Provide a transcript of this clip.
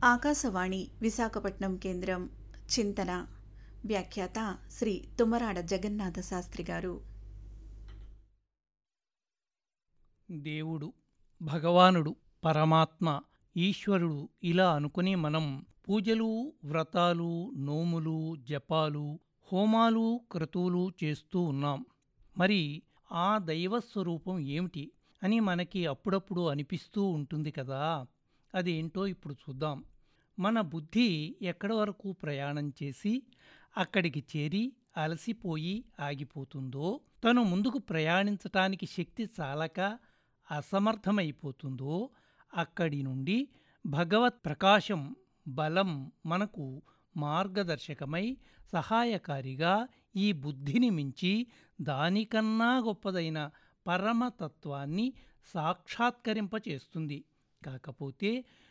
ఆకాశవాణి విశాఖపట్నం కేంద్రం చింతన వ్యాఖ్యాత శ్రీ తుమ్మరాడ జగన్నాథ శాస్త్రి గారు దేవుడు భగవానుడు పరమాత్మ ఈశ్వరుడు ఇలా అనుకుని మనం పూజలు వ్రతాలు నోములు జపాలు హోమాలు క్రతువులు చేస్తూ ఉన్నాం మరి ఆ దైవ స్వరూపం ఏమిటి అని మనకి అప్పుడప్పుడు అనిపిస్తూ ఉంటుంది కదా అదేంటో ఇప్పుడు చూద్దాం మన బుద్ధి ఎక్కడి వరకు ప్రయాణం చేసి అక్కడికి చేరి అలసిపోయి ఆగిపోతుందో తను ముందుకు ప్రయాణించటానికి శక్తి చాలక అసమర్థమైపోతుందో అక్కడి నుండి భగవత్ ప్రకాశం బలం మనకు మార్గదర్శకమై సహాయకారిగా ఈ బుద్ధిని మించి దానికన్నా గొప్పదైన పరమతత్వాన్ని సాక్షాత్కరింపచేస్తుంది కాకపోతే